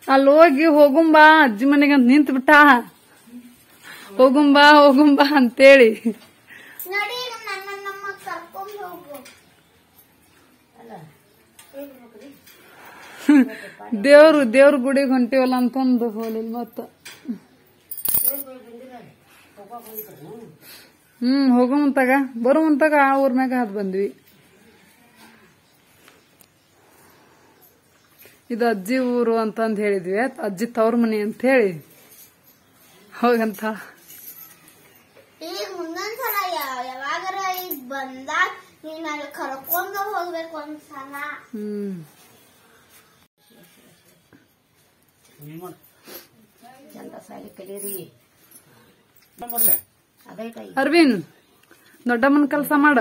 ಅಲ್ಲಿ ಹೋಗಿ ಹೋಗುಂಬಾ ಅಜ್ಜಿ ಮನೆಗೆ ಅಂತ ನಿಂತು ಬಿಟ್ಟ ಹೋಗುಂಬಾ ಹೋಗುಂಬಾ ಅಂತೇಳಿ ನಡಿ ನನ್ನ ನಮ್ಮ ಕರ್ಕೊಂಡು ಹೋಗು ದೇವ್ರು ದೇವ್ರ ಗುಡಿಗೆ ಹೊಂಟಿವಲ್ಲ ಅಂತಂದು ಹೋಲಿಲ್ಲ ಮತ್ತ ಹ್ಮ್ ಹೋಗೋ ಮುಂತಾಗ ಬರೋ ಮುಂತಾಗ ಆ ಊರ್ ಮ್ಯಾಗ ಹತ್ ಬಂದ್ವಿ ಇದು ಅಜ್ಜಿ ಊರು ಅಂತಂದ್ ಹೇಳಿದ್ವಿ ಅಜ್ಜಿ ತವ್ರ ಮನೆ ಅಂತ ಹೇಳಿ ಹೋಗಂತ ಈಗ ಮುಂದೊಂದ್ಸಲ ಯಾವ- ಯಾವಾಗಾರ ಈಗ ಬಂದಾಗ ನೀನ್ ಅಲ್ಲಿ ಕರ್ಕೊಂಡು ಹೋಗ್ಬೇಕು ಒಂದ್ಸಲ ಹ್ಮ್ ಚಂದ ಸಾಲಿ ಕಲೀರಿ ಅದೈತ ಅರ್ವಿನ್ ದೊಡ್ಡಮ್ಮನ ಕೆಲಸ ಮಾಡ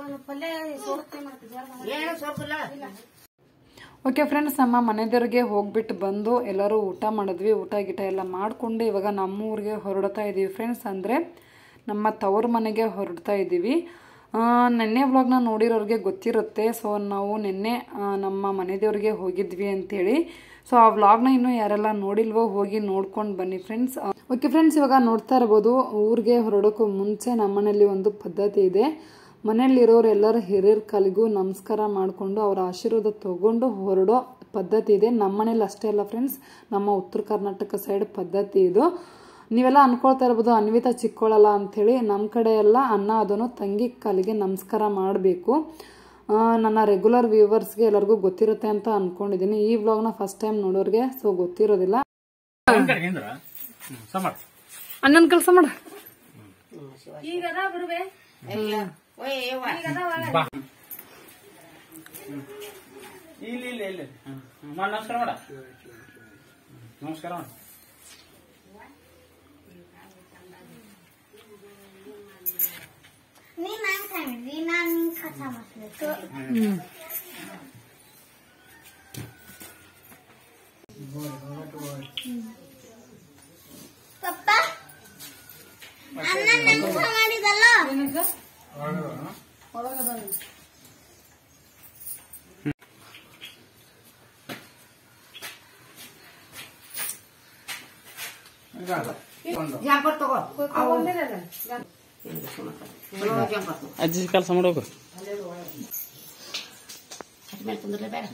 ಏನು ಸೊಪ್ಪಿಲ್ಲ ಓಕೆ ಫ್ರೆಂಡ್ಸ್ ನಮ್ಮ ಮನೆದೇವ್ರಿಗೆ ಹೋಗ್ಬಿಟ್ಟು ಬಂದು ಎಲ್ಲರೂ ಊಟ ಮಾಡಿದ್ವಿ ಊಟ ಗೀಟ ಎಲ್ಲ ಮಾಡಿಕೊಂಡು ಇವಾಗ ನಮ್ಮ ಊರಿಗೆ ಹೊರಡ್ತಾ ಇದ್ದೀವಿ ಫ್ರೆಂಡ್ಸ್ ಅಂದರೆ ನಮ್ಮ ತವ್ರ ಮನೆಗೆ ಹೊರಡ್ತಾ ಇದ್ದೀವಿ ಆ, ನೆನ್ನೆ ವ್ಲಾಗ್ನ ನೋಡಿರೋರಿಗೆ ಗೊತ್ತಿರುತ್ತೆ ಸೊ ನಾವು ನಿನ್ನೆ ಆ, ನಮ್ಮ ಮನೆದೇವ್ರಿಗೆ ಹೋಗಿದ್ವಿ ಅಂತೇಳಿ ಸೊ ಆ ವ್ಲಾಗ್ನ ಇನ್ನೂ ಯಾರೆಲ್ಲ ನೋಡಿಲ್ವೋ ಹೋಗಿ ನೋಡ್ಕೊಂಡು ಬನ್ನಿ ಫ್ರೆಂಡ್ಸ್ ಓಕೆ ಫ್ರೆಂಡ್ಸ್ ಇವಾಗ ನೋಡ್ತಾ ಇರ್ಬೋದು ಊರಿಗೆ ಹೊರಡೋಕ್ಕೂ ಮುಂಚೆ ನಮ್ಮನೇಲಿ ಒಂದು ಪದ್ಧತಿ ಇದೆ ಮನೆಯಲ್ಲಿರೋರು ಎಲ್ಲರ ಹಿರಿಯರ ಕಾಲಿಗೂ ನಮಸ್ಕಾರ ಮಾಡಿಕೊಂಡು ಅವರ ಆಶೀರ್ವಾದ ತಗೊಂಡು ಹೊರಡೋ ಪದ್ಧತಿ ಇದೆ ನಮ್ಮ ಮನೇಲಿ ಅಷ್ಟೇ ಅಲ್ಲ ಫ್ರೆಂಡ್ಸ್ ನಮ್ಮ ಉತ್ತರ ಕರ್ನಾಟಕ ಸೈಡ್ ಪದ್ಧತಿ ಇದು ನೀವೆಲ್ಲ ಅನ್ಕೊಳ್ತಾ ಇರ್ಬೋದು ಅನ್ವಿತಾ ಚಿಕ್ಕೋಳಲ್ಲ ಅಂಥೇಳಿ ನಮ್ಮ ಕಡೆ ಎಲ್ಲ ಅನ್ನ ಅದನ್ನು ತಂಗಿ ಕಾಲಿಗೆ ನಮಸ್ಕಾರ ಮಾಡಬೇಕು ನನ್ನ ರೆಗ್ಯುಲರ್ ವ್ಯೂವರ್ಸ್ಗೆ ಎಲ್ಲರಿಗೂ ಗೊತ್ತಿರುತ್ತೆ ಅಂತ ಅನ್ಕೊಂಡಿದ್ದೀನಿ ಈ ವ್ಲಾಗ್ನ ಫಸ್ಟ್ ಟೈಮ್ ನೋಡೋರಿಗೆ ಸೊ ಗೊತ್ತಿರೋದಿಲ್ಲ ಅಣ್ಣನ ಕೆಲಸ ಮಾಡ ಓಯ್ ಯವ್ವ. ಇಲ್ಲ ಇಲ್ಲ ಇಲ್ಲ ಹ್ಮ್. ಹ್ಮ್. ಮಾಡ್ ನಮಸ್ಕಾರ ಮಾಡ ನಮಸ್ಕಾರ ಮಾಡ ನೀನ್ ನಂಗ್ ತಂದಿ ನಾನ್ ನಿಂಗ್ ಕಸ ಮಾಡ್ಬೇಕು ಹ್ಮ್ ಪಪ್ಪ ಅನ್ನ ನಂಗ್ ಕಸ ಮಾಡಿದಲ್ಲ ಜಂಪರ್ ತಗೋ ಅವು. ಇಲ್ಲ, ಸುಮ್ನೆ. ಚಲೋ ಜಂಪರ್ ತಗೋ. ಅಜ್ಜಿ ಕೆಲಸ ಮಾಡೋಕು ಹಚ್ಮೇಲೆ ಕುಂದ್ರಲೇ ಬೇಡ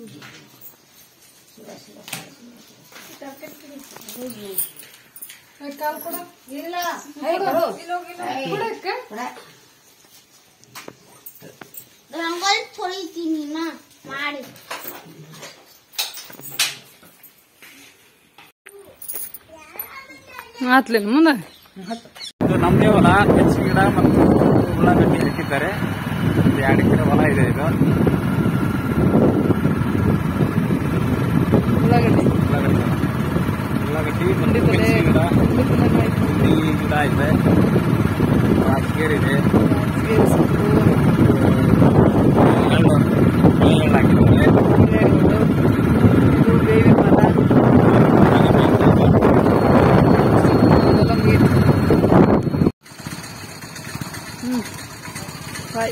ಇಲ್ಲ ಏಯ್, ಬರು. ಏಯ್, ಕೊಡ. ರಂಗೋಲಿ ತೊಳಿತೀನಿ ನಾ ಮಾಡಿ ಆತ್ಲೇನು ಮುಂದೆ ಇದು ನಮ್ಮದೇ ಹೊಲ ಹೆಚ್ಚು ಗಿಡ ಮತ್ತು ಉಳ್ಳಾಗಡ್ಡಿ ಹಾಕಿದ್ದಾರೆ ಒಂದು ಎರಡು ಎಕರೆ ಹೊಲ ಇದೆ ಇದು ಉಳ್ಳಾಗಡ್ಡಿ ಉಳ್ಳಾಗಡ್ಡಿ ಹೊಲ. ಉಳ್ಳಾಗಡ್ಡಿ ಮತ್ತು ಮೆಣಸಿನ ಗಿಡ ತೆಂಗಿನ ಗಿಡ ಇದೆ ರಾಜಗೀರ್ ಇದೆ ಎಳ್ಳು ಎಳ್ಳು ಹಾಕಿದ್ದಾರೆ ಬೇವಿನ ಮರ ಅದೆಲ್ಲ ಮುಗೀತು ಹ್ಮ್ ಬಾಯ್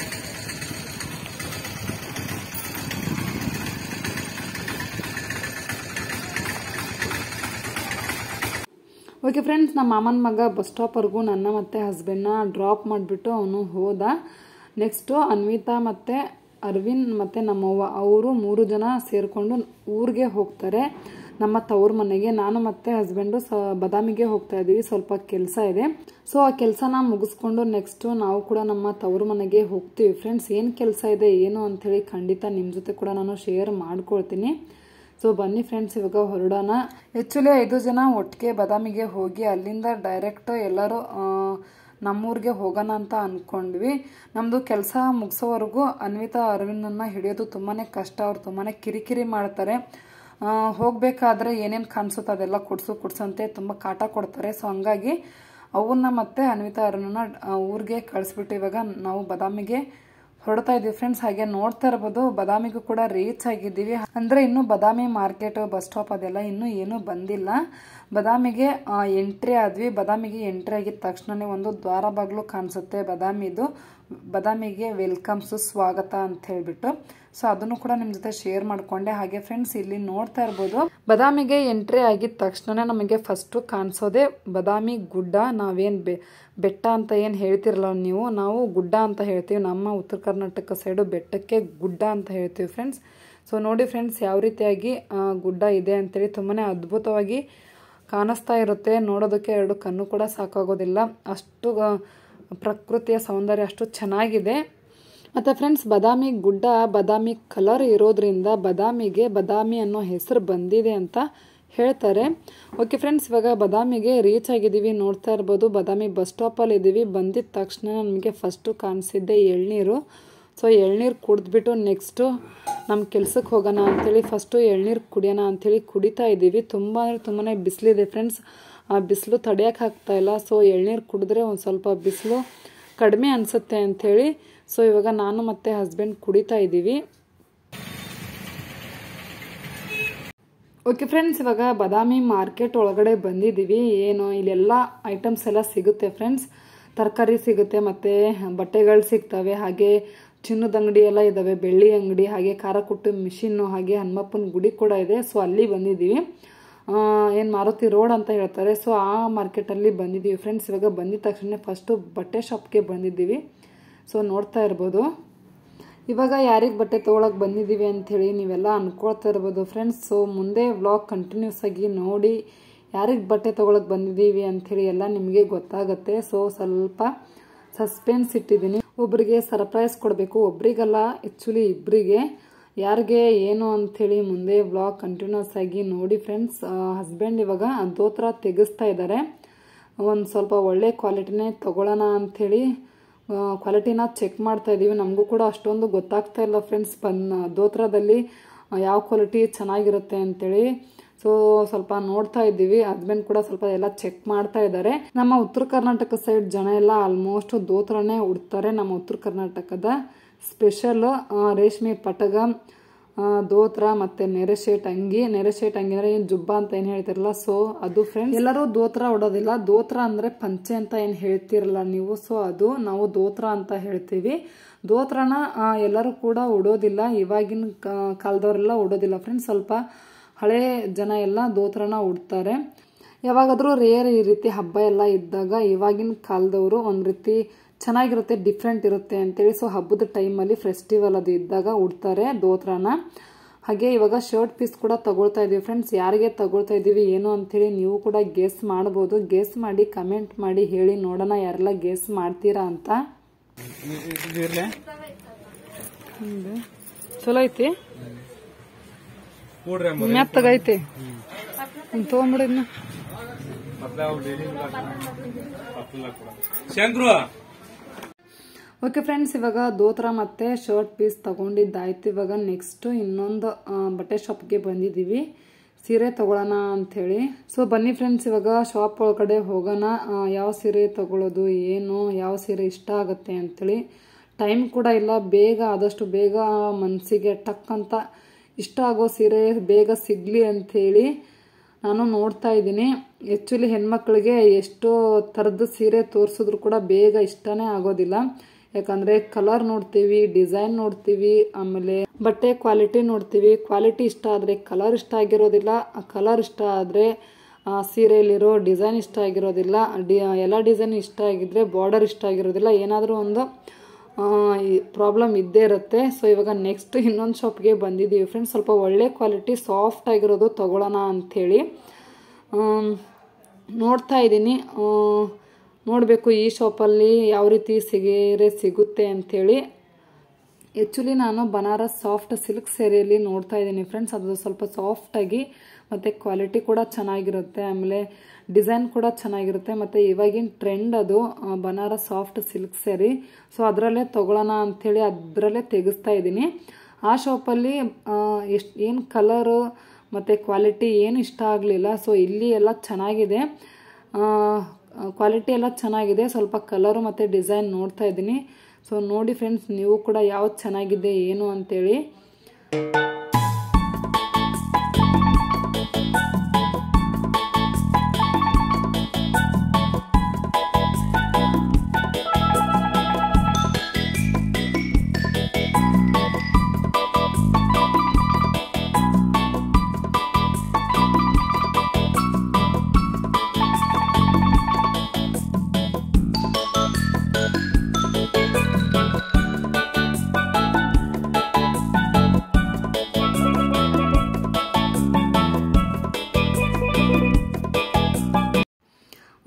ಓಕೆ ಫ್ರೆಂಡ್ಸ್ ನಮ್ಮ ಮಾಮನ ಮಗ ಬಸ್ ಸ್ಟಾಪ್ವರೆಗೂ ನನ್ನ ಮತ್ತು ಹಸ್ಬೆಂಡ್ನ ಡ್ರಾಪ್ ಮಾಡಿಬಿಟ್ಟು ಅವನು ಹೋದ ನೆಕ್ಸ್ಟು ಅನ್ವಿತಾ ಮತ್ತು ಅರವಿಂದ್ ಮತ್ತು ನಮ್ಮವ್ವ ಅವರು ಮೂರು ಜನ ಸೇರಿಕೊಂಡು ಊರಿಗೆ ಹೋಗ್ತಾರೆ ನಮ್ಮ ತವ್ರ ಮನೆಗೆ ನಾನು ಮತ್ತು ಹಸ್ಬೆಂಡು ಸ ಬದಾಮಿಗೆ ಹೋಗ್ತಾ ಇದ್ದೀವಿ ಸ್ವಲ್ಪ ಕೆಲಸ ಇದೆ ಸೊ ಆ ಕೆಲಸನ ಮುಗಿಸ್ಕೊಂಡು ನೆಕ್ಸ್ಟು ನಾವು ಕೂಡ ನಮ್ಮ ತವ್ರ ಮನೆಗೆ ಹೋಗ್ತೀವಿ ಫ್ರೆಂಡ್ಸ್ ಏನು ಕೆಲಸ ಇದೆ ಏನು ಅಂಥೇಳಿ ಖಂಡಿತ ನಿಮ್ಮ ಜೊತೆ ಕೂಡ ನಾನು ಶೇರ್ ಮಾಡ್ಕೊಳ್ತೀನಿ ಸೊ ಬನ್ನಿ ಫ್ರೆಂಡ್ಸ್ ಇವಾಗ ಹೊರಡೋಣ ಆ್ಯಕ್ಚುಲಿ ಐದು ಜನ ಒಟ್ಟಿಗೆ ಬದಾಮಿಗೆ ಹೋಗಿ ಅಲ್ಲಿಂದ ಡೈರೆಕ್ಟ್ ಎಲ್ಲರೂ ಆ, ನಮ್ಮೂರಿಗೆ ಹೋಗೋಣ ಅಂತ ಅಂದ್ಕೊಂಡ್ವಿ ನಮ್ಮದು ಕೆಲಸ ಮುಗಿಸೋವರೆಗೂ ಅನ್ವಿತಾ ಅರವಿಂದನ್ನ ಹಿಡಿಯೋದು ತುಂಬಾ ಕಷ್ಟ ಅವ್ರು ತುಂಬಾ ಕಿರಿಕಿರಿ ಮಾಡ್ತಾರೆ ಆ, ಹೋಗ್ಬೇಕಾದ್ರೆ ಏನೇನು ಕಾಣಿಸುತ್ತೆ ಅದೆಲ್ಲ ಕೊಡ್ಸು ಕೊಡ್ಸಂತೆ ತುಂಬ ಕಾಟ ಕೊಡ್ತಾರೆ ಸೊ ಹಂಗಾಗಿ ಅವನ್ನ ಮತ್ತೆ ಅನ್ವಿತಾ ಅರವಿಂದನ ಊರಿಗೆ ಕಳಿಸ್ಬಿಟ್ಟು ಇವಾಗ ನಾವು ಬದಾಮಿಗೆ ಹೊರಡ್ತಾ ಇದೀವಿ ಫ್ರೆಂಡ್ಸ್ ಹಾಗೆ ನೋಡ್ತಾ ಇರ್ಬೋದು ಬದಾಮಿಗೂ ಕೂಡ ರೀಚ್ ಆಗಿದ್ದೀವಿ ಅಂದ್ರೆ ಇನ್ನು ಬದಾಮಿ ಮಾರ್ಕೆಟ್ ಬಸ್ ಸ್ಟಾಪ್ ಅದೆಲ್ಲ ಇನ್ನೂ ಏನೂ ಬಂದಿಲ್ಲ ಬದಾಮಿಗೆ ಎಂಟ್ರಿ ಆದ್ವಿ ಬದಾಮಿಗೆ ಎಂಟ್ರಿ ಆಗಿದ ತಕ್ಷಣನೇ ಒಂದು ದ್ವಾರ ಬಾಗ್ಲು ಕಾಣಿಸುತ್ತೆ ಬದಾಮಿದು ಬದಾಮಿಗೆ ವೆಲ್ಕಮ್ ಸುಸ್ವಾಗತ ಅಂತ ಹೇಳ್ಬಿಟ್ಟು ಸೊ ಅದನ್ನು ಕೂಡ ನಿಮ್ಮ ಜೊತೆ ಶೇರ್ ಮಾಡ್ಕೊಂಡೆ ಹಾಗೆ ಫ್ರೆಂಡ್ಸ್ ಇಲ್ಲಿ ನೋಡ್ತಾ ಇರ್ಬೋದು ಬದಾಮಿಗೆ ಎಂಟ್ರಿ ಆಗಿದ ತಕ್ಷಣ ನಮಗೆ ಫಸ್ಟು ಕಾಣಿಸೋದೆ ಬದಾಮಿ ಗುಡ್ಡ ನಾವೇನು ಬೆ ಬೆಟ್ಟ ಅಂತ ಏನು ಹೇಳ್ತಿರಲ್ಲ ನೀವು ನಾವು ಗುಡ್ಡ ಅಂತ ಹೇಳ್ತೀವಿ ನಮ್ಮ ಉತ್ತರ ಕರ್ನಾಟಕ ಸೈಡು ಬೆಟ್ಟಕ್ಕೆ ಗುಡ್ಡ ಅಂತ ಹೇಳ್ತೀವಿ ಫ್ರೆಂಡ್ಸ್ ಸೊ ನೋಡಿ ಫ್ರೆಂಡ್ಸ್ ಯಾವ ರೀತಿಯಾಗಿ ಆ, ಗುಡ್ಡ ಇದೆ ಅಂತೇಳಿ ತುಂಬಾ ಅದ್ಭುತವಾಗಿ ಕಾಣಿಸ್ತಾ ಇರುತ್ತೆ ನೋಡೋದಕ್ಕೆ ಎರಡು ಕಣ್ಣು ಕೂಡ ಸಾಕಾಗೋದಿಲ್ಲ ಅಷ್ಟು ಆ, ಪ್ರಕೃತಿಯ ಸೌಂದರ್ಯ ಅಷ್ಟು ಚೆನ್ನಾಗಿದೆ ಮತ್ತು ಫ್ರೆಂಡ್ಸ್ ಬಾದಾಮಿ ಗುಡ್ಡ ಬಾದಾಮಿ ಕಲರ್ ಇರೋದ್ರಿಂದ ಬಾದಾಮಿಗೆ ಬಾದಾಮಿ ಅನ್ನೋ ಹೆಸರು ಬಂದಿದೆ ಅಂತ ಹೇಳ್ತಾರೆ ಓಕೆ ಫ್ರೆಂಡ್ಸ್ ಇವಾಗ ಬಾದಾಮಿಗೆ ರೀಚ್ ಆಗಿದ್ದೀವಿ ನೋಡ್ತಾ ಇರ್ಬೋದು ಬಾದಾಮಿ ಬಸ್ ಸ್ಟಾಪಲ್ಲಿ ಇದ್ದೀವಿ ಬಂದಿದ ತಕ್ಷಣ ನಮಗೆ ಫಸ್ಟು ಕಾಣಿಸಿದ್ದೆ ಎಳ್ನೀರು ಸೊ ಎಳ್ನೀರು ಕುಡಿದ್ಬಿಟ್ಟು ನೆಕ್ಸ್ಟು ನಮ್ಮ ಕೆಲ್ಸಕ್ಕೆ ಹೋಗೋಣ ಅಂಥೇಳಿ ಫಸ್ಟು ಎಳ್ನೀರು ಕುಡಿಯೋಣ ಅಂಥೇಳಿ ಕುಡಿತಾ ಇದ್ದೀವಿ ತುಂಬ ಅಂದರೆ ತುಂಬಾ ಬಿಸಿಲಿದೆ ಫ್ರೆಂಡ್ಸ್ ಆ ಬಿಸಿಲು ತಡೆಯೋಕೆ ಆಗ್ತಾ ಇಲ್ಲ ಸೊ ಎಳ್ನೀರು ಕುಡಿದ್ರೆ ಒಂದು ಸ್ವಲ್ಪ ಬಿಸಿಲು ಕಡಿಮೆ ಅನಿಸುತ್ತೆ ಅಂಥೇಳಿ ಸೊ ಇವಾಗ ನಾನು ಮತ್ತು ಹಸ್ಬೆಂಡ್ ಕುಡಿತಾ ಇದ್ದೀವಿ ಓಕೆ ಫ್ರೆಂಡ್ಸ್ ಇವಾಗ ಬಾದಾಮಿ ಮಾರ್ಕೆಟ್ ಒಳಗಡೆ ಬಂದಿದ್ದೀವಿ ಏನು ಇಲ್ಲೆಲ್ಲ ಐಟಮ್ಸ್ ಎಲ್ಲ ಸಿಗುತ್ತೆ ಫ್ರೆಂಡ್ಸ್ ತರಕಾರಿ ಸಿಗುತ್ತೆ ಮತ್ತು ಬಟ್ಟೆಗಳು ಸಿಗ್ತವೆ ಹಾಗೆ ಚಿನ್ನದ ಅಂಗಡಿ ಎಲ್ಲ ಇದ್ದಾವೆ ಬೆಳ್ಳಿ ಅಂಗಡಿ ಹಾಗೆ ಖಾರ ಕುಟ್ಟು ಮಿಷಿನ್ನು ಹಾಗೆ ಹನುಮಪ್ಪನ ಗುಡಿ ಕೂಡ ಇದೆ ಸೊ ಅಲ್ಲಿ ಬಂದಿದ್ದೀವಿ ಏನು ಮಾರುತಿ ರೋಡ್ ಅಂತ ಹೇಳ್ತಾರೆ ಸೊ ಆ ಮಾರ್ಕೆಟಲ್ಲಿ ಬಂದಿದ್ದೀವಿ ಫ್ರೆಂಡ್ಸ್ ಇವಾಗ ಬಂದಿದ ತಕ್ಷಣ ಫಸ್ಟು ಬಟ್ಟೆ ಶಾಪ್ಗೆ ಬಂದಿದ್ದೀವಿ ಸೊ ನೋಡ್ತಾ ಇರ್ಬೋದು ಇವಾಗ ಯಾರಿಗೆ ಬಟ್ಟೆ ತೊಗೊಳಕ್ಕೆ ಬಂದಿದ್ದೀವಿ ಅಂಥೇಳಿ ನೀವೆಲ್ಲ ಅನ್ಕೊಳ್ತಾ ಇರ್ಬೋದು ಫ್ರೆಂಡ್ಸ್ ಸೊ ಮುಂದೆ ವ್ಲಾಗ್ ಕಂಟಿನ್ಯೂಸ್ ಆಗಿ ನೋಡಿ ಯಾರಿಗೆ ಬಟ್ಟೆ ತೊಗೊಳಕ್ಕೆ ಬಂದಿದ್ದೀವಿ ಅಂಥೇಳಿ ಎಲ್ಲ ನಿಮಗೆ ಗೊತ್ತಾಗುತ್ತೆ ಸೊ ಸ್ವಲ್ಪ ಸಸ್ಪೆನ್ಸ್ ಇಟ್ಟಿದ್ದೀನಿ ಒಬ್ಬರಿಗೆ ಸರ್ಪ್ರೈಸ್ ಕೊಡಬೇಕು ಒಬ್ರಿಗಲ್ಲ ಆ್ಯಕ್ಚುಲಿ ಇಬ್ಬರಿಗೆ ಯಾರಿಗೆ ಏನು ಅಂಥೇಳಿ ಮುಂದೆ ವ್ಲಾಗ್ ಕಂಟಿನ್ಯೂಸ್ ಆಗಿ ನೋಡಿ ಫ್ರೆಂಡ್ಸ್ ಹಸ್ಬೆಂಡ್ ಇವಾಗ ದೋತ್ರ ತೆಗೆಸ್ತಾ ಇದ್ದಾರೆ ಒಂದು ಸ್ವಲ್ಪ ಒಳ್ಳೆ ಕ್ವಾಲಿಟಿನೇ ತೊಗೊಳ್ಳೋಣ ಅಂಥೇಳಿ ಕ್ವಾಲಿಟಿನ ಚೆಕ್ ಮಾಡ್ತಾ ಇದ್ದೀವಿ ನಮಗೂ ಕೂಡ ಅಷ್ಟೊಂದು ಗೊತ್ತಾಗ್ತಾ ಇಲ್ಲ ಫ್ರೆಂಡ್ಸ್ ಬನ್ ದೋತ್ರದಲ್ಲಿ ಆ, ಯಾವ ಕ್ವಾಲಿಟಿ ಚೆನ್ನಾಗಿರುತ್ತೆ ಅಂತೇಳಿ ಸೊ ಸ್ವಲ್ಪ ನೋಡ್ತಾ ಇದ್ದೀವಿ ಹಸ್ಬೆಂಡ್ ಕೂಡ ಸ್ವಲ್ಪ ಎಲ್ಲ ಚೆಕ್ ಮಾಡ್ತಾ ಇದ್ದಾರೆ ನಮ್ಮ ಉತ್ತರ ಕರ್ನಾಟಕ ಸೈಡ್ ಜನ ಎಲ್ಲ ಆಲ್ಮೋಸ್ಟ್ ದೋತ್ರನೇ ಉಡ್ತಾರೆ ನಮ್ಮ ಉತ್ತರ ಕರ್ನಾಟಕದ ಸ್ಪೆಷಲ್ ರೇಷ್ಮೆ ಪಟಗ ಆ, ದೋತ್ರ ಮತ್ತೆ ನೆರೆ ಶೇಟ್ ಅಂಗಿ ನೆರೆ ಶೇಟ್ ಅಂಗಿ ಅಂದ್ರೆ ಏನು ಜುಬ್ಬ ಅಂತ ಏನು ಹೇಳ್ತಿರಲ್ಲ ಸೊ ಅದು ಫ್ರೆಂಡ್ಸ್ ಎಲ್ಲರೂ ದೋತ್ರ ಉಡೋದಿಲ್ಲ ದೋತ್ರ ಅಂದ್ರೆ ಪಂಚೆ ಅಂತ ಏನು ಹೇಳ್ತಿರಲ್ಲ ನೀವು ಸೊ ಅದು ನಾವು ದೋತ್ರ ಅಂತ ಹೇಳ್ತೀವಿ ದೋತ್ರನ ಆ, ಎಲ್ಲರೂ ಕೂಡ ಉಡೋದಿಲ್ಲ ಇವಾಗಿನ ಕಾ- ಕಾಲದವರೆಲ್ಲ ಉಡೋದಿಲ್ಲ ಫ್ರೆಂಡ್ಸ್ ಸ್ವಲ್ಪ ಹಳೆ ಜನ ಎಲ್ಲ ದೋತ್ರನ ಉಡ್ತಾರೆ ಯಾವಾಗಾದರೂ ರೇರ್ ಈ ರೀತಿ ಹಬ್ಬ ಎಲ್ಲ ಇದ್ದಾಗ ಇವಾಗಿನ ಕಾಲದವರು ಒಂದು ರೀತಿ ಚೆನ್ನಾಗಿರುತ್ತೆ ಡಿಫ್ರೆಂಟ್ ಇರುತ್ತೆ ಅಂತೇಳಿ ಸೊ ಹಬ್ಬದ ಟೈಮಲ್ಲಿ ಫೆಸ್ಟಿವಲ್ ಅದು ಇದ್ದಾಗ ಉಡ್ತಾರೆ ದೋತ್ರನ ಹಾಗೆ ಇವಾಗ ಶರ್ಟ್ ಪೀಸ್ ಕೂಡ ತಗೊಳ್ತಾ ಇದೀವಿ ಫ್ರೆಂಡ್ಸ್ ಯಾರಿಗೆ ತಗೊಳ್ತಾ ಇದೀವಿ ಏನು ಅಂಥೇಳಿ ನೀವು ಕೂಡ ಗೆಸ್ ಮಾಡ್ಬೋದು ಗೆಸ್ ಮಾಡಿ ಕಮೆಂಟ್ ಮಾಡಿ ಹೇಳಿ ನೋಡೋಣ ಯಾರೆಲ್ಲ ಗೆಸ್ ಮಾಡ್ತೀರಾ ಅಂತ ಇದು ಇರ್ಲೆ ಚಲೋ ಐತಿ ಕೂಡ್ರಿ ಮೆತ್ತಗೈತಿ ತೊಗೊಂಬಿಡಿ ಇದ್ನ. ಮತ್ತೆ ಅವು ಡೈಲಿ ಶಂಕ್ರು ಓಕೆ ಫ್ರೆಂಡ್ಸ್ ಇವಾಗ ದೋತ್ರ ಮತ್ತೆ ಶರ್ಟ್ ಪೀಸ್ ತಗೊಂಡಿದ್ದಾಯ್ತು ಇವಾಗ ನೆಕ್ಸ್ಟ್ ಇನ್ನೊಂದು ಆ, ಬಟ್ಟೆ ಶಾಪ್ಗೆ ಬಂದಿದ್ದೀವಿ ಸೀರೆ ತಗೊಳ್ಳೋಣ ಅಂಥೇಳಿ ಸೊ ಬನ್ನಿ ಫ್ರೆಂಡ್ಸ್ ಇವಾಗ ಶಾಪ್ ಒಳಗಡೆ ಹೋಗೋಣ ಆ, ಯಾವ ಸೀರೆ ತಗೊಳ್ಳೋದು ಏನು ಯಾವ ಸೀರೆ ಇಷ್ಟ ಆಗುತ್ತೆ ಅಂಥೇಳಿ ಟೈಮ್ ಕೂಡ ಇಲ್ಲ ಬೇಗ ಆದಷ್ಟು ಬೇಗ ಮನಸ್ಸಿಗೆ ಟಕ್ ಅಂತ ಇಷ್ಟ ಆಗೋ ಸೀರೆ ಬೇಗ ಸಿಗಲಿ ಅಂಥೇಳಿ ನಾನು ನೋಡ್ತಾ ಇದ್ದೀನಿ ಆ್ಯಕ್ಚುಲಿ ಹೆಣ್ಮಕ್ಳಿಗೆ ಎಷ್ಟೋ ಥರದ ಸೀರೆ ತೋರಿಸಿದ್ರು ಕೂಡ ಬೇಗ ಇಷ್ಟನೇ ಆಗೋದಿಲ್ಲ ಯಾಕಂದರೆ ಕಲರ್ ನೋಡ್ತೀವಿ ಡಿಸೈನ್ ನೋಡ್ತೀವಿ ಆಮೇಲೆ ಬಟ್ಟೆ ಕ್ವಾಲಿಟಿ ನೋಡ್ತೀವಿ ಕ್ವಾಲಿಟಿ ಇಷ್ಟ ಆದರೆ ಕಲರ್ ಇಷ್ಟ ಆಗಿರೋದಿಲ್ಲ ಆ ಕಲರ್ ಇಷ್ಟ ಆದರೆ ಸೀರೆಯಲ್ಲಿರೋ ಡಿಸೈನ್ ಇಷ್ಟ ಆಗಿರೋದಿಲ್ಲ ಡಿ ಎಲ್ಲ ಡಿಸೈನ್ ಇಷ್ಟ ಆಗಿದ್ರೆ ಬಾರ್ಡರ್ ಇಷ್ಟ ಆಗಿರೋದಿಲ್ಲ ಏನಾದರೂ ಒಂದು ಪ್ರಾಬ್ಲಮ್ ಇದ್ದೇ ಇರುತ್ತೆ ಸೊ ಇವಾಗ ನೆಕ್ಸ್ಟ್ ಇನ್ನೊಂದು ಶಾಪ್ಗೆ ಬಂದಿದ್ದೀವಿ ಫ್ರೆಂಡ್ಸ್ ಸ್ವಲ್ಪ ಒಳ್ಳೆ ಕ್ವಾಲಿಟಿ ಸಾಫ್ಟ್ ಆಗಿರೋದು ತಗೊಳ್ಳೋಣ ಅಂಥೇಳಿ ಆಮ್, ನೋಡ್ತಾ ಇದ್ದೀನಿ ನೋಡಬೇಕು ಈ ಶಾಪಲ್ಲಿ ಯಾವ ರೀತಿ ಸೀರೆ ಸಿಗುತ್ತೆ ಅಂಥೇಳಿ ಆ್ಯಕ್ಚುಲಿ ನಾನು ಬನಾರಸ್ ಸಾಫ್ಟ್ ಸಿಲ್ಕ್ ಸ್ಯಾರಿಯಲ್ಲಿ ನೋಡ್ತಾ ಇದ್ದೀನಿ ಫ್ರೆಂಡ್ಸ್ ಅದು ಸ್ವಲ್ಪ ಸಾಫ್ಟಾಗಿ ಮತ್ತು ಕ್ವಾಲಿಟಿ ಕೂಡ ಚೆನ್ನಾಗಿರುತ್ತೆ ಆಮೇಲೆ ಡಿಸೈನ್ ಕೂಡ ಚೆನ್ನಾಗಿರುತ್ತೆ ಮತ್ತು ಇವಾಗಿನ ಟ್ರೆಂಡ್ ಅದು ಆ, Banaras soft silk saree so ಅದರಲ್ಲೇ ತೊಗೊಳ್ಳೋಣ ಅಂಥೇಳಿ ಅದರಲ್ಲೇ ತೆಗೆಸ್ತಾ ಇದ್ದೀನಿ ಆ ಶಾಪಲ್ಲಿ ಎಷ್ಟು ಏನು ಕಲರು ಮತ್ತು ಕ್ವಾಲಿಟಿ ಏನು ಇಷ್ಟ ಆಗಲಿಲ್ಲ ಸೊ ಇಲ್ಲಿ ಎಲ್ಲ ಚೆನ್ನಾಗಿದೆ ಕ್ವಾಲಿಟಿ ಎಲ್ಲ ಚೆನ್ನಾಗಿದೆ ಸ್ವಲ್ಪ ಕಲರು ಮತ್ತು ಡಿಸೈನ್ ನೋಡ್ತಾ ಇದ್ದೀನಿ ಸೊ ನೋಡಿ ಫ್ರೆಂಡ್ಸ್ ನೀವು ಕೂಡ ಯಾವ್ದು ಚೆನ್ನಾಗಿದೆ ಏನು ಅಂತೇಳಿ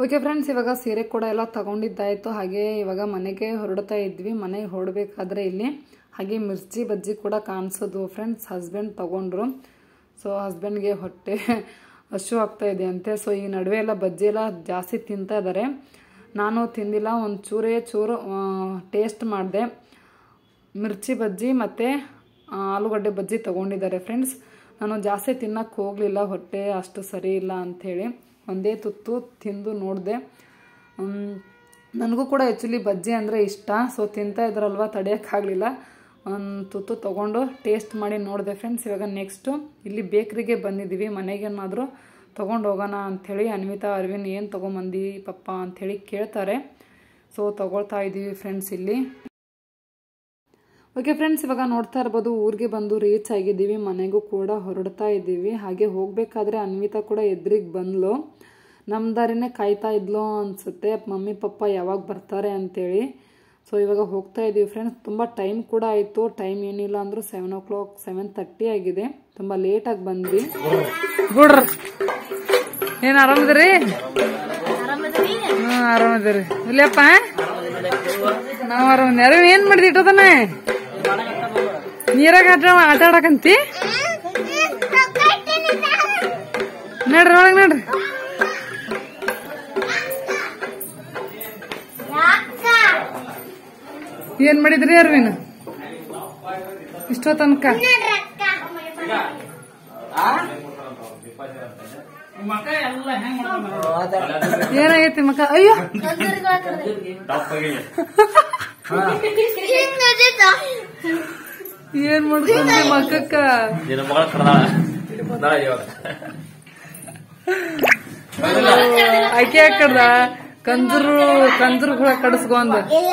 ಓಕೆ ಫ್ರೆಂಡ್ಸ್ ಇವಾಗ ಸೀರೆ ಕೂಡ ಎಲ್ಲ ತಗೊಂಡಿದ್ದಾಯಿತು ಹಾಗೆ ಇವಾಗ ಮನೆಗೆ ಹೊರಡ್ತಾ ಇದ್ವಿ ಮನೆಗೆ ಹೊರಡಬೇಕಾದ್ರೆ ಇಲ್ಲಿ ಹಾಗೆ ಮಿರ್ಚಿ ಬಜ್ಜಿ ಕೂಡ ಕಾಣಿಸೋದು ಫ್ರೆಂಡ್ಸ್ ಹಸ್ಬೆಂಡ್ ತಗೊಂಡ್ರು ಸೊ ಹಸ್ಬೆಂಡ್ಗೆ ಹೊಟ್ಟೆ ಹಶು ಆಗ್ತಾ ಇದೆ ಅಂತೆ ಸೊ ಈ ನಡುವೆ ಎಲ್ಲ ಬಜ್ಜಿ ಎಲ್ಲ ಜಾಸ್ತಿ ತಿಂತಾ ಇದ್ದಾರೆ ನಾನು ತಿಂದಿಲ್ಲ ಒಂದು ಚೂರೇ ಚೂರು ಟೇಸ್ಟ್ ಮಾಡಿದೆ ಮಿರ್ಚಿ ಬಜ್ಜಿ ಮತ್ತು ಆಲೂಗಡ್ಡೆ ಬಜ್ಜಿ ತೊಗೊಂಡಿದ್ದಾರೆ ಫ್ರೆಂಡ್ಸ್ ನಾನು ಜಾಸ್ತಿ ತಿನ್ನಕ್ಕೆ ಹೋಗಲಿಲ್ಲ ಹೊಟ್ಟೆ ಅಷ್ಟು ಸರಿ ಇಲ್ಲ ಅಂಥೇಳಿ ಒಂದೇ ತುತ್ತು ತಿಂದು ನೋಡಿದೆ ನನಗೂ ಕೂಡ ಆ್ಯಕ್ಚುಲಿ ಬಜ್ಜಿ ಅಂದರೆ ಇಷ್ಟ ಸೊ ತಿಂತಾ ಇದ್ರಲ್ವ ತಡೆಯೋಕ್ಕಾಗಲಿಲ್ಲ ಒಂದು ತುತ್ತು ತೊಗೊಂಡು ಟೇಸ್ಟ್ ಮಾಡಿ ನೋಡಿದೆ ಫ್ರೆಂಡ್ಸ್ ಇವಾಗ ನೆಕ್ಸ್ಟು ಇಲ್ಲಿ ಬೇಕ್ರಿಗೆ ಬಂದಿದ್ದೀವಿ ಮನೆಗೇನಾದರೂ ತೊಗೊಂಡು ಹೋಗೋಣ ಅಂಥೇಳಿ ಅನ್ವಿತಾ ಅರವಿಂದ್ ಏನು ತೊಗೊಂಬಂದು ಪಪ್ಪ ಅಂಥೇಳಿ ಕೇಳ್ತಾರೆ ಸೊ ತೊಗೊಳ್ತಾ ಇದ್ದೀವಿ ಫ್ರೆಂಡ್ಸ್ ಇಲ್ಲಿ ಓಕೆ ಫ್ರೆಂಡ್ಸ್ ಇವಾಗ ನೋಡ್ತಾ ಇರ್ಬೋದು ಊರಿಗೆ ಬಂದು ರೀಚ್ ಆಗಿದ್ದೀವಿ ಮನೆಗೂ ಕೂಡ ಹೊರಡ್ತಾ ಇದ್ದೀವಿ ಹಾಗೆ ಹೋಗಬೇಕಾದ್ರೆ ಅನ್ವಿತಾ ಕೂಡ ಎದುರಿಗೆ ಬಂದ್ಲು ನಮ್ಮ ದಾರಿನೇ ಕಾಯ್ತಾ ಇದ್ಲು ಅನಿಸುತ್ತೆ ಮಮ್ಮಿ ಪಪ್ಪ ಯಾವಾಗ ಬರ್ತಾರೆ ಅಂತೇಳಿ ಸೊ ಇವಾಗ ಹೋಗ್ತಾ ಇದ್ದೀವಿ ಫ್ರೆಂಡ್ಸ್ ತುಂಬ ಟೈಮ್ ಕೂಡ ಆಯಿತು ಟೈಮ್ ಏನಿಲ್ಲ ಅಂದರೂ seven o'clock seven thirty ಆಗಿದೆ ತುಂಬ ಲೇಟಾಗಿ ಬಂದ್ವಿ ಗುಡ್ರ ಏನು ಆರಾಮದಿರಿ ಹ್ಞೂ ಆರಾಮದಿರಿ ಇಲ್ಲಪ್ಪ ನಾವು ಆರಾಮದಿ ಅರವ್ ಏನು ಮಾಡಿದಿ ಇಟ್ಟೋದನ್ನ ನೀರಾಗ ಆಟ ಆಟ ಆಡಕಂತಿ ನಡ್ರಿ ಒಳಗೆ ನಡ್ರಿ ಏನ್ ಮಾಡಿದ್ರಿ ಅರ್ವಿನ್ ಇಷ್ಟೋ ತನಕ ಏನಾಗೈತಿ ಮಕ್ಕ ಅಯ್ಯೋ ಏನ್ ಮಾಡ್ಕೊಂಡ್ರಿ ಮಕ್ಕಕ್ಕ ನಿನ್ನ ಮಗಳ ಕಡ್ದಾಳ ಕಡ್ದಾಳ ಇವಾಗ ಆಕೆ ಯಾಕಡ್ದ ಕಂಜರು ಕಂಜರು ಹುಳ ಕಡಿಸ್ಕೊಂಡ್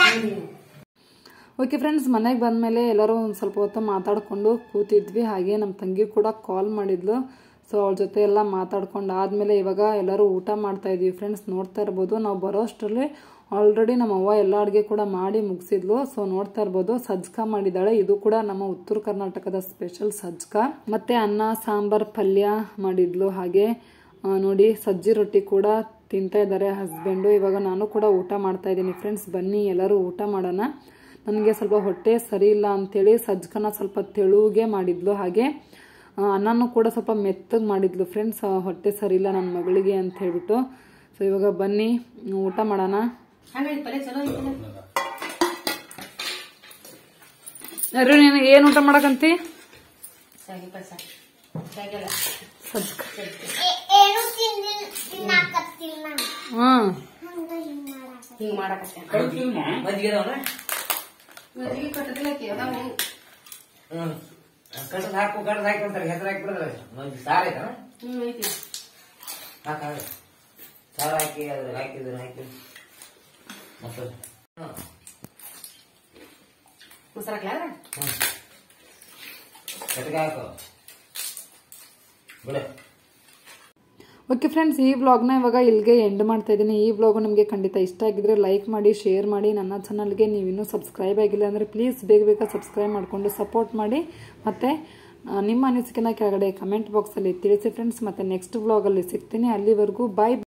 ಓಕೆ ಫ್ರೆಂಡ್ಸ್ ಮನೆಗೆ ಬಂದಮೇಲೆ ಎಲ್ಲರೂ ಒಂದು ಸ್ವಲ್ಪ ಹೊತ್ತು ಮಾತಾಡ್ಕೊಂಡು ಕೂತಿದ್ವಿ ಹಾಗೆ ನಮ್ಮ ತಂಗಿ ಕೂಡ ಕಾಲ್ ಮಾಡಿದ್ಲು ಸೊ ಅವಳ ಜೊತೆ ಎಲ್ಲ ಮಾತಾಡ್ಕೊಂಡು ಆದಮೇಲೆ ಇವಾಗ ಎಲ್ಲರೂ ಊಟ ಮಾಡ್ತಾ ಇದೀವಿ ಫ್ರೆಂಡ್ಸ್ ನೋಡ್ತಾ ಇರ್ಬೋದು ನಾವು ಬರೋ ಅಷ್ಟರಲ್ಲಿ ಆಲ್ರೆಡಿ ನಮ್ಮ ಅವ್ವ ಎಲ್ಲ ಅಡುಗೆ ಕೂಡ ಮಾಡಿ ಮುಗಿಸಿದ್ಲು ಸೊ ನೋಡ್ತಾ ಇರ್ಬೋದು ಸಜ್ಕ ಮಾಡಿದ್ದಾಳೆ ಇದು ಕೂಡ ನಮ್ಮ ಉತ್ತರ ಕರ್ನಾಟಕದ ಸ್ಪೆಷಲ್ ಸಜ್ಕ ಮತ್ತೆ ಅನ್ನ ಸಾಂಬಾರ್ ಪಲ್ಯ ಮಾಡಿದ್ಲು ಹಾಗೆ ಆ, ನೋಡಿ ಸಜ್ಜಿ ರೊಟ್ಟಿ ಕೂಡ ತಿಂತಾ ಇದ್ದಾರೆ ಹಸ್ಬೆಂಡು ಇವಾಗ ನಾನು ಕೂಡ ಊಟ ಮಾಡ್ತಾ ಇದ್ದೀನಿ ಫ್ರೆಂಡ್ಸ್ ಬನ್ನಿ ಎಲ್ಲರೂ ಊಟ ಮಾಡೋಣ ನನಗೆ ಸ್ವಲ್ಪ ಹೊಟ್ಟೆ ಸರಿ ಇಲ್ಲ ಅಂತೇಳಿ ಸಜ್ಕನ ಸ್ವಲ್ಪ ತೆಳುಗೆ ಮಾಡಿದ್ಲು ಹಾಗೆ ಆ, ಅನ್ನನೂ ಕೂಡ ಸ್ವಲ್ಪ ಮೆತ್ತಗೆ ಮಾಡಿದ್ಲು ಫ್ರೆಂಡ್ಸ್ ಹೊಟ್ಟೆ ಸರಿ ಇಲ್ಲ ನನ್ನ ಮಗಳಿಗೆ ಅಂತ ಹೇಳ್ಬಿಟ್ಟು ಸೊ ಇವಾಗ ಬನ್ನಿ ಊಟ ಮಾಡೋಣ ಹಂಗೈತಿ ಪಲ್ಯ ಚಲೋ ಐತಿ ಅರು ನೀನು ಏನು ಊಟ ಮಾಡಕಂತಿ ಸಾಗಿ ಪಲ್ಯ ಸಾಗಿ ಸಾಗಿಲ್ಲ ಸಜ್ಕ ಏನು ತಿಂದಿಲ್ಲ ತಿನ್ನಾಕತ್ತಿಲ್ಲ ಹ್ಮ್ ಹಂಗ ಹಿಂಗ್ ಮಾಡಾಕ ಹಿಂಗ್ ಮಾಡಕತ್ತೆ ಮದ್ವಿಗೆ ಕಟ್ಟದ್ಲಕ್ಕೆ ಅದಾವು ಕಡ್ದು ಹಾಕು ಕಡ್ದು ಹಾಕಿ ಬಿಡ್ತಾರೆ ಹೆಸರು ಹಾಕಿ ಬಿಡ್ತಾರೆ ಒಂದು ಸಾರು ಐತನ ಹ್ಮ್ ಐತಿ ಹಾಕ ಸಾರು ಹಾಕಿ ಅದ್ರ ಹಾಕಿದ್ರೆ ಹಾಕಿ ಮೊಸರು ಹ್ಮ್. ಮೊಸರು ಹಾಕ್ಲಾರ ಹ್ಮ್. ಕಟ್ಗೆ ಹಾಕು ಬಿಡು ಓಕೆ ಫ್ರೆಂಡ್ಸ್ ಈ ವ್ಲಾಗ್ನ ಇವಾಗ ಇಲ್ಲಿಗೆ ಎಂಡ್ ಮಾಡ್ತಾ ಇದ್ದೀನಿ ಈ ವ್ಲಾಗು ನಿಮಗೆ ಖಂಡಿತ ಇಷ್ಟ ಆಗಿದ್ರೆ ಲೈಕ್ ಮಾಡಿ ಶೇರ್ ಮಾಡಿ ನನ್ನ ಚಾನಲ್ಗೆ ನೀವು ಇನ್ನೂ ಸಬ್ಸ್ಕ್ರೈಬ್ ಆಗಿಲ್ಲ ಅಂದರೆ ಪ್ಲೀಸ್ ಬೇಗ ಬೇಗ ಸಬ್ಸ್ಕ್ರೈಬ್ ಮಾಡಿಕೊಂಡು ಸಪೋರ್ಟ್ ಮಾಡಿ ಮತ್ತು ಆ, ನಿಮ್ಮ ಅನಿಸಿಕೆನ ಕೆಳಗಡೆ ಕಮೆಂಟ್ ಬಾಕ್ಸಲ್ಲಿ ತಿಳಿಸಿ ಫ್ರೆಂಡ್ಸ್ ಮತ್ತು ನೆಕ್ಸ್ಟ್ ವ್ಲಾಗಲ್ಲಿ ಸಿಗ್ತೀನಿ ಅಲ್ಲಿವರೆಗೂ ಬಾಯ್